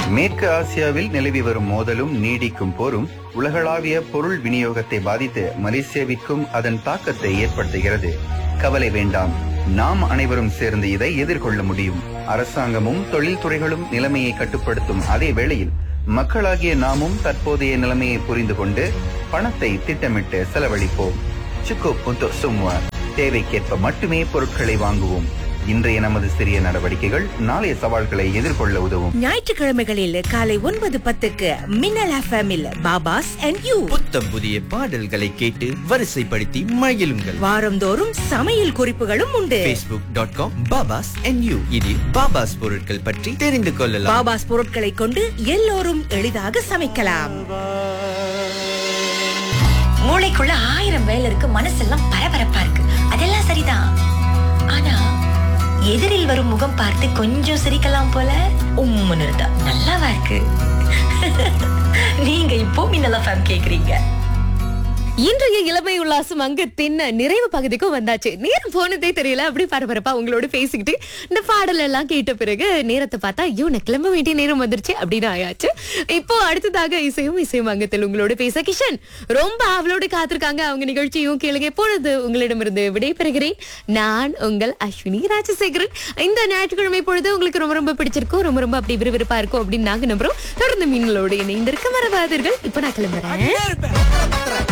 மேற்கு ஆசியாவில் நிலவி வரும் மோதலும் நீடிக்கும் போரும் உலகளாவிய பொருள் விநியோகத்தை பாதித்து மலேசியாவிற்கும் அதன் தாக்கத்தை ஏற்படுத்துகிறது கவலை வேண்டாம் நாம் அனைவரும் சேர்ந்து இதை எதிர்கொள்ள முடியும் அரசாங்கமும் தொழில்துறைகளும் நிலைமையை கட்டுப்படுத்தும் அதே வேளையில் மக்களாகிய நாமும் தற்போதைய நிலைமையை புரிந்து கொண்டு பணத்தை திட்டமிட்டு செலவழிப்போம் சுக்கு புத்து சும்மா தேவைக்கேற்ப மட்டுமே பொருட்களை வாங்குவோம் இன்றைய நமது சிறிய நடவடிக்கைகள் நாளைய சவால்களை எதிர்கொள்ள உதவும் ஞாயிற்றுக்கிழமைகளில் காலை ஒன்பது பத்துக்கு மின்னல் எஃப்எம்மில் பாபாஸ் அண்ட் யூ புத்தம் புதிய பாடல்களை கேட்டு வரிசைப்படுத்தி மகிழுங்கள் வாரந்தோறும் சமையல் குறிப்புகளும் உண்டு facebook.com dot com Babas and you இதில் பாபாஸ் பொருட்கள் பற்றி தெரிந்து கொள்ளலாம் பாபாஸ் பொருட்களை கொண்டு எல்லோரும் எளிதாக சமைக்கலாம் மூளைக்குள்ள ஆயிரம் வேலை இருக்கு மனசெல்லாம் பரபரப்பா இருக்கு அதெல்லாம் சரிதான் ஆனா எதிரில் வரும் முகம் பார்த்து கொஞ்சம் சிரிக்கலாம் போல உம்முன்னு இருந்தா நல்லாவா இருக்கு நீங்க இப்போ மின்னலா ஃபேம் கேக்குறீங்க இன்றைய இளமை உல்லாசம் அங்கத்தின் நிறைவு பகுதிக்கும் வந்தாச்சு நேரம் போனதே தெரியல அப்படி பரபரப்பா உங்களோட பேசிக்கிட்டு இந்த பாடல் எல்லாம் கேட்ட பிறகு நேரத்தை பார்த்தா ஐயோ நான் கிளம்ப வேண்டிய நேரம் வந்துருச்சு அப்படின்னு ஆயாச்சு இப்போ அடுத்ததாக இசையும் இசையும் அங்கத்தில் உங்களோட பேச கிஷன் ரொம்ப அவளோட காத்திருக்காங்க அவங்க நிகழ்ச்சியும் கேளுங்க எப்பொழுது உங்களிடமிருந்து விடைபெறுகிறேன் நான் உங்கள் அஸ்வினி ராஜசேகரன் இந்த ஞாயிற்றுக்கிழமை பொழுது உங்களுக்கு ரொம்ப ரொம்ப பிடிச்சிருக்கும் ரொம்ப ரொம்ப அப்படி விறுவிறுப்பா இருக்கும் அப்படின்னு நாங்க நம்புறோம் தொடர்ந்து மீன்களோடு இணைந்திருக்க மறவாதீர்கள் இப்ப நான் கிளம்புறேன்